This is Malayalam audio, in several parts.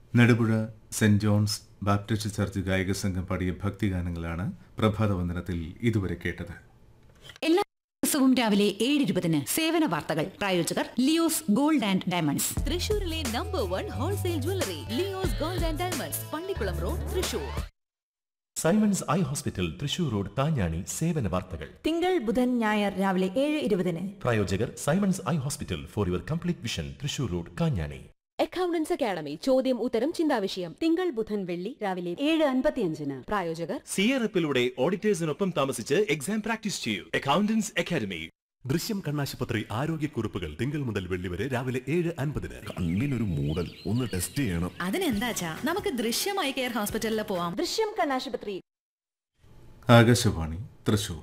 Nedupuzha saint John's Baptist church ഗായക സംഘം പാടിയ ഭക്തിഗാനങ്ങളാണ് പ്രഭാതവന്ദനത്തിൽ ഇതുവരെ കേട്ടത് എല്ലാ ദിവസവും രാവിലെ ഏഴ് ഇരുപതിന് സേവന വാർത്തകൾ പ്രായോജകർ ലിയോസ് ഗോൾഡ് ആൻഡ് ഡയമണ്ട്സ് തൃശൂരിലെ number one wholesale jewellery Leo's gold and diamonds Pallikulam road Thrissur Simon's eye hospital Thrissur road താഞ്ഞാണി സേവന വാർത്തകൾ തിങ്കൾ ബുധൻ ഞായർ രാവിലെ ഏഴ് ഇരുപതിന് പ്രായോജകർ Simon's eye hospital for your complete vision Thrissur road Kanjani accountants academy ചോദ്യം ഉത്തരം ചിന്താവിഷയം തിങ്കൾ ബുധൻ വെള്ളി രാവിലെ ഏഴ് അൻപത്തിയഞ്ചിന് പ്രായോജകർ സിയറപ്പിലൂടെ ഓഡിറ്റേഴ്സിനൊപ്പം താമസിച്ച് എക്സാം പ്രാക്ടീസ് ചെയ്യൂ അക്കൗണ്ടൻസ് അക്കാദമി ദൃശ്യം കണ്ണാശുപത്രി ആരോഗ്യക്കുറിപ്പുകൾ തിങ്കൾ മുതൽ വെള്ളി വരെ രാവിലെ ഏഴ് അൻപതിന് കണ്ണിനൊരു മൂടൽ ഒന്ന് ടെസ്റ്റ് ചെയ്യണം അതിനെന്താച്ചാ നമുക്ക് ദൃശ്യമായി കെയർ ഹോസ്പിറ്റലിൽ പോവാം ദൃശ്യം കണ്ണാശുപത്രി ആകാശവാണി തൃശൂർ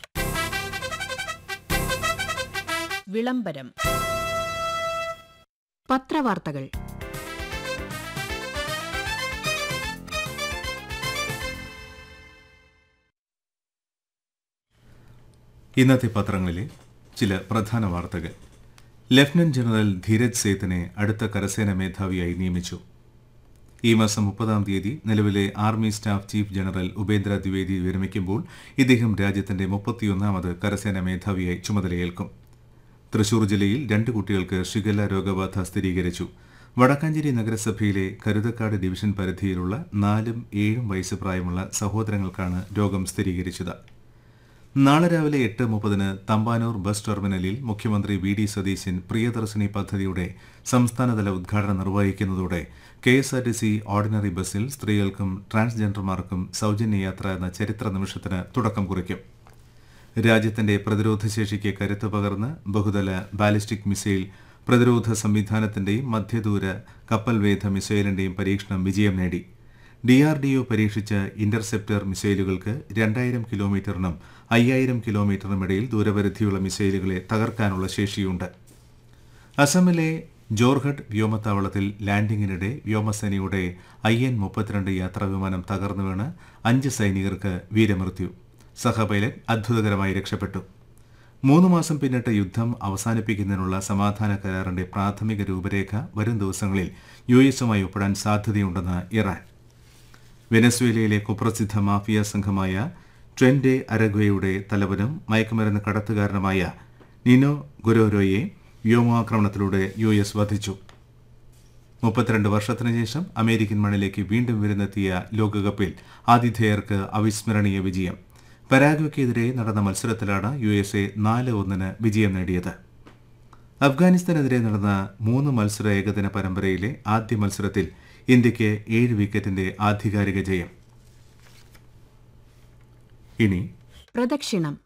വിളംബരം പത്രവാർത്തകൾ ഇന്നത്തെ പത്രങ്ങളിലെ ചില പ്രധാന വാർത്തകൾ ലഫ്റ്റനന്റ് ജനറൽ ധീരജ് സേത്തിനെ അടുത്ത കരസേന മേധാവിയായി നിയമിച്ചു ഈ മാസം മുപ്പതാം തീയതി നിലവിലെ army staff chief general Upendra Dwivedi വിരമിക്കുമ്പോൾ ഇദ്ദേഹം രാജ്യത്തിന്റെ മുപ്പത്തിയൊന്നാമത് കരസേന മേധാവിയായി ചുമതലയേൽക്കും തൃശൂർ ജില്ലയിൽ രണ്ട് കുട്ടികൾക്ക് ഷിഗല്ല രോഗബാധ സ്ഥിരീകരിച്ചു വടക്കാഞ്ചേരി നഗരസഭയിലെ കരുതക്കാട് ഡിവിഷൻ പരിധിയിലുള്ള നാലും ഏഴും വയസ്സ് പ്രായമുള്ള സഹോദരങ്ങൾക്കാണ് രോഗം സ്ഥിരീകരിച്ചത് നാളെ രാവിലെ എട്ട് മുപ്പതിന് തമ്പാനൂർ ബസ് ടെർമിനലിൽ മുഖ്യമന്ത്രി വി ഡി സതീശൻ പ്രിയദർശിനി പദ്ധതിയുടെ സംസ്ഥാനതല ഉദ്ഘാടനം നിർവഹിക്കുന്നതോടെ K S R T C ordinary ബസ്സിൽ സ്ത്രീകൾക്കും ട്രാൻസ്ജെൻഡർമാർക്കും സൗജന്യ യാത്ര എന്ന ചരിത്ര നിമിഷത്തിന് തുടക്കം കുറിക്കും രാജ്യത്തിന്റെ പ്രതിരോധശേഷിക്ക് കരുത്ത് പകർന്ന് ബഹുതല ബാലിസ്റ്റിക് മിസൈൽ പ്രതിരോധ സംവിധാനത്തിന്റെയും മധ്യദൂര കപ്പൽവേധ മിസൈലിന്റെയും പരീക്ഷണം വിജയം നേടി ഡിആർഡിഒ പരീക്ഷിച്ച ഇന്റർസെപ്റ്റർ മിസൈലുകൾക്ക് രണ്ടായിരം കിലോമീറ്ററിനും അയ്യായിരം കിലോമീറ്ററിനും ഇടയിൽ ദൂരപരിധിയുള്ള മിസൈലുകളെ തകർക്കാനുള്ള ശേഷിയുണ്ട് അസമിലെ ജോർഹട്ട് വ്യോമത്താവളത്തിൽ ലാൻഡിങ്ങിനിടെ വ്യോമസേനയുടെ ഐ എൻ മുപ്പത്തിരണ്ട് യാത്രാവിമാനം തകർന്നു വീണ് അഞ്ച് സൈനികർക്ക് വീരമൃത്യു സഹ പൈലറ്റ് അത്ഭുതകരമായി രക്ഷപ്പെട്ടു മൂന്ന് മാസം പിന്നിട്ട് യുദ്ധം അവസാനിപ്പിക്കുന്നതിനുള്ള സമാധാന കരാറിന്റെ പ്രാഥമിക രൂപരേഖ വരും ദിവസങ്ങളിൽ യു എസുമായി ഒപ്പിടാൻ സാധ്യതയുണ്ടെന്ന് ഇറാൻ വെനസ്വേലയിലെ കുപ്രസിദ്ധ മാഫിയ സംഘമായ ട്രെൻഡെ അരഗ്വയുടെ തലവനും മയക്കുമരുന്ന് കടത്തുകാരനുമായ നിനോ ഗുരോരോയെ വ്യോമാക്രമണത്തിലൂടെ യു എസ് വധിച്ചു മുപ്പത്തിരണ്ട് വർഷത്തിനു ശേഷം അമേരിക്കൻ മണ്ണിലേക്ക് വീണ്ടും വിരുന്നെത്തിയ ലോകകപ്പിൽ ആതിഥേയർക്ക് അവിസ്മരണീയ വിജയം പരാഗ്വയ്ക്കെതിരെ നടന്ന മത്സരത്തിലാണ് യു എസ് എ നാല് ഒന്നിന് വിജയം നേടിയത് അഫ്ഗാനിസ്ഥാനെതിരെ നടന്ന മൂന്ന് മത്സര ഏകദിന പരമ്പരയിലെ ആദ്യ മത്സരത്തിൽ ഇന്ത്യയ്ക്ക് ഏഴ് വിക്കറ്റിന്റെ ആധികാരിക ജയം ഇനി പ്രദക്ഷിണം